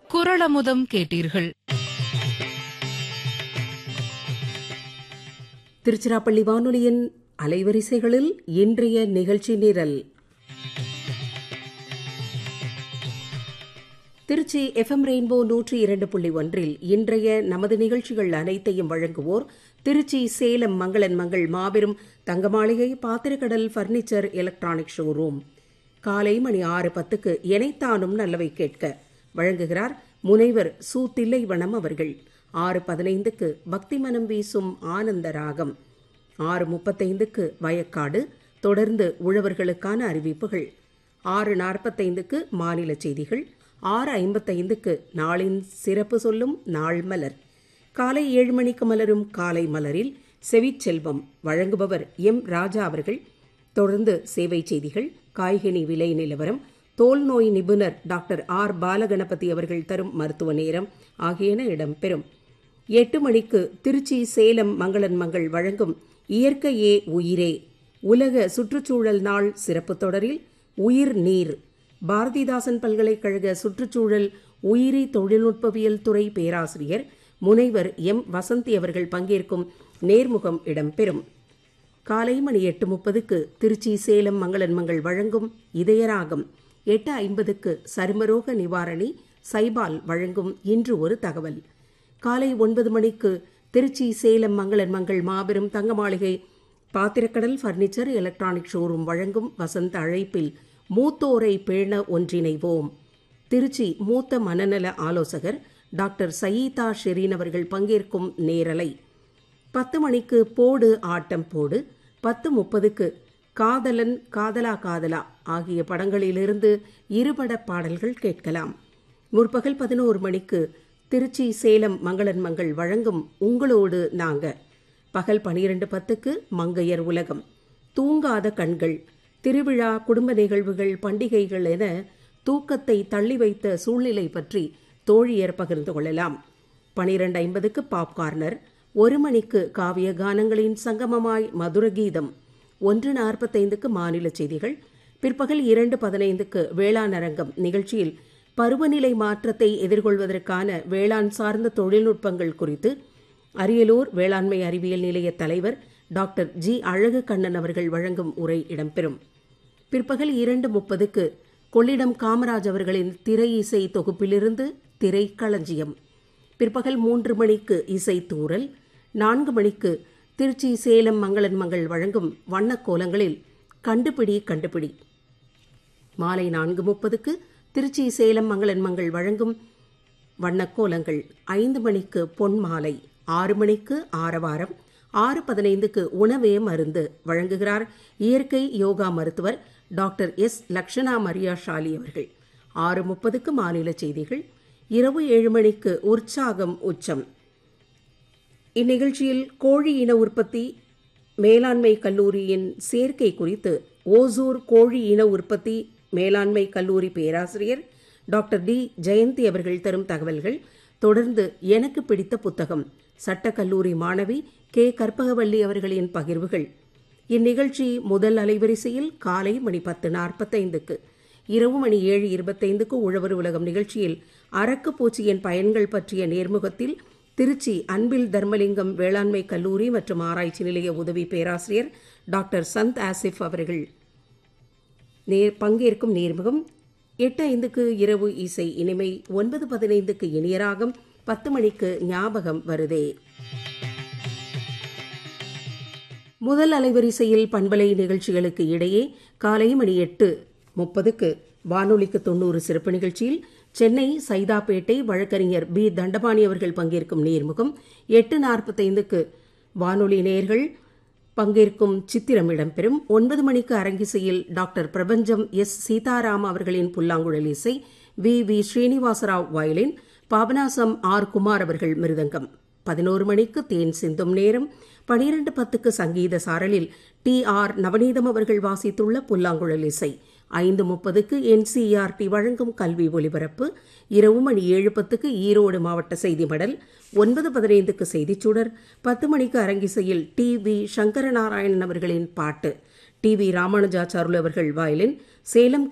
குரளமுதம் கேட்டீர்கள் திருச்சிராப்பள்ளி வானொலியின் அலைவரிசைகளில் இன்றைய நிகழ்ச்சி நிரல் திருச்சி எஃப்எம் ரெயின்போ நூற்றி இரண்டு புள்ளி ஒன்றில் இன்றைய நமது நிகழ்ச்சிகள் அனைத்தையும் வழங்குவோர் திருச்சி சேலம் மங்களன் மங்கள் மாபெரும் தங்கமாளிகை பாத்திரக்கடல் பர்னிச்சர் எலக்ட்ரானிக் ஷோரூம் காலை மணி ஆறு பத்துக்கு எனைத்தானும் நல்லவை கேட்க வழங்குகிறார் முனைவர் சு தில்லைவனம் அவர்கள் ஆறு பதினைந்துக்கு பக்தி மனம் வீசும் ஆனந்த ராகம் ஆறு முப்பத்தைந்துக்கு வயக்காடு தொடர்ந்து உழவர்களுக்கான அறிவிப்புகள் ஆறு நாற்பத்தைந்துக்கு மாநில செய்திகள் ஆறு ஐம்பத்தைந்துக்கு நாளின் சிறப்பு சொல்லும் நாள் மலர் காலை ஏழு மணிக்கு மலரும் காலை மலரில் செவிச்செல்வம் வழங்குபவர் எம் ராஜா அவர்கள் தொடர்ந்து சேவை செய்திகள் காய்கனி விலை நிலவரம் தோல் நோய் நிபுணர் டாக்டர் ஆர் பாலகணபதி அவர்கள் தரும் மருத்துவ நேரம் ஆகியன இடம்பெறும் எட்டு மணிக்கு திருச்சி சேலம் மங்களன் மங்கள் வழங்கும் இயற்கையே உயிரே உலக சுற்றுச்சூழல் நாள் சிறப்பு தொடரில் உயிர் நீர் பாரதிதாசன் பல்கலைக்கழக சுற்றுச்சூழல் உயிரி தொழில்நுட்பவியல் துறை பேராசிரியர் முனைவர் எம் வசந்தி அவர்கள் பங்கேற்கும் நேர்முகம் இடம்பெறும் காலை மணி எட்டு முப்பதுக்கு திருச்சி சேலம் மங்களன் மங்கள் வழங்கும் இதயராகம் எட்டு ஐம்பதுக்கு சருமரோக நிவாரணி சைபால் வழங்கும் இன்று ஒரு தகவல் காலை ஒன்பது மணிக்கு திருச்சி சேலம் மங்களன் மங்கள் மாபெரும் தங்க மாளிகை பாத்திரக்கடல் பர்னிச்சர் எலக்ட்ரானிக் ஷோரூம் வழங்கும் வசந்த அழைப்பில் மூத்தோரை பேண ஒன்றிணைவோம் திருச்சி மூத்த மனநல ஆலோசகர் டாக்டர் சயீதா ஷெரீன் அவர்கள் பங்கேற்கும் நேரலை பத்து மணிக்கு போடு ஆட்டம் போடு பத்து முப்பதுக்கு காதலன் காதலா காதலா ஆகிய படங்களிலிருந்து இருபட பாடல்கள் கேட்கலாம் முற்பகல் பதினோரு மணிக்கு திருச்சி சேலம் மங்களன் மங்கள் வழங்கும் உங்களோடு நாங்க பகல் பனிரெண்டு பத்துக்கு மங்கையர் உலகம் தூங்காத கண்கள் திருவிழா குடும்ப நிகழ்வுகள் பண்டிகைகள் என தூக்கத்தை தள்ளி வைத்த சூழ்நிலை பற்றி தோழியர் பகிர்ந்து கொள்ளலாம் பனிரெண்டு ஐம்பதுக்கு பாப் கார்னர் ஒரு மணிக்கு காவிய கானங்களின் சங்கமமாய் மதுர கீதம் ஒன்று நாற்பத்தைந்துக்கு மாநில செய்திகள் பிற்பகல் இரண்டு பதினைந்துக்கு வேளாண் அரங்கம் நிகழ்ச்சியில் பருவநிலை மாற்றத்தை எதிர்கொள்வதற்கான வேளாண் சார்ந்த தொழில்நுட்பங்கள் குறித்து அரியலூர் வேளாண்மை அறிவியல் நிலைய தலைவர் டாக்டர் ஜி அழகு கண்ணன் அவர்கள் வழங்கும் உரை இடம்பெறும் பிற்பகல் இரண்டு முப்பதுக்கு கொள்ளிடம் காமராஜ் அவர்களின் திரை இசை தொகுப்பிலிருந்து திரைக்களஞ்சியம் பிற்பகல் மூன்று மணிக்கு இசை தூரல் நான்கு மணிக்கு திருச்சி சேலம் மங்களன் மங்கள் வழங்கும் வண்ணக் கோலங்களில் கண்டுபிடி கண்டுபிடி மாலை நான்கு முப்பதுக்கு திருச்சி சேலம் மங்களன் மங்கள் வழங்கும் வண்ணக்கோலங்கள் ஐந்து மணிக்கு பொன் மாலை ஆறு மணிக்கு ஆரவாரம் ஆறு பதினைந்துக்கு உணவே மருந்து வழங்குகிறார் இயற்கை யோகா மருத்துவர் டாக்டர் எஸ் லக்ஷனா மரியா ஷாலி அவர்கள் ஆறு முப்பதுக்கு மாநில செய்திகள் இரவு ஏழு மணிக்கு உற்சாகம் உச்சம் இந்நிகழ்ச்சியில் கோழி இன உற்பத்தி மேலாண்மை கல்லூரியின் சேர்க்கை குறித்து ஓசூர் கோழி இன உற்பத்தி மேலாண்மை கல்லூரி பேராசிரியர் டாக்டர் டி ஜெயந்தி அவர்கள் தரும் தகவல்கள் தொடர்ந்து எனக்கு பிடித்த புத்தகம் சட்டக்கல்லூரி மாணவி கே கற்பகவல்லி அவர்களின் பகிர்வுகள் இந்நிகழ்ச்சி முதல் அலைவரிசையில் காலை மணி பத்து நாற்பத்தைந்துக்கு இரவு மணி ஏழு இருபத்தைந்துக்கு உழவர் உலகம் நிகழ்ச்சியில் அரக்கு பூச்சியின் பயன்கள் பற்றிய நேர்முகத்தில் திருச்சி அன்பில் தர்மலிங்கம் வேளாண்மை கல்லூரி மற்றும் ஆராய்ச்சி நிலைய உதவி பேராசிரியர் டாக்டர் சந்த் ஆசிப் அவர்கள் நேர் பங்கேற்கும் நேர்முகம் எட்டு ஐந்துக்கு இரவு இசை இனிமை ஒன்பது பதினைந்துக்கு இனியராகம் பத்து மணிக்கு ஞாபகம் வருதே முதல் அலைவரிசையில் பண்பலை நிகழ்ச்சிகளுக்கு இடையே காலை மணி எட்டு முப்பதுக்கு வானொலிக்கு தொண்ணூறு சிறப்பு நிகழ்ச்சியில் சென்னை சைதாப்பேட்டை வழக்கறிஞர் பி தண்டபாணி அவர்கள் பங்கேற்கும் நேர்முகம் எட்டு நாற்பத்தைந்துக்கு வானொலி நேர்கள் பங்கேற்கும் சித்திரம் இடம்பெறும் ஒன்பது மணிக்கு அரங்கிசையில் டாக்டர் பிரபஞ்சம் எஸ் சீதாராம் அவர்களின் புல்லாங்குழல் இசை V V Srinivasarao violin Papanasam R Kumar அவர்கள் மிருதங்கம் பதினோரு மணிக்கு தேன் சிந்தும் நேரம் பனிரெண்டு பத்துக்கு சங்கீத சாரலில் டி ஆர் நவநீதம் அவர்கள் வாசித்துள்ள புல்லாங்குழல் இசை ஐந்து முப்பதுக்கு என்சிஆர்டி வழங்கும் கல்வி ஒலிபரப்பு இரவு மணி ஏழு பத்துக்கு ஈரோடு மாவட்ட செய்தி மடல் ஒன்பது பதினைந்துக்கு செய்திச்சுடர் பத்து மணிக்கு அரங்கிசையில் டி வி சங்கரநாராயணன் அவர்களின் பாட்டு டி வி ராமானுஜாச்சாருல் அவர்கள் வயலின் சேலம்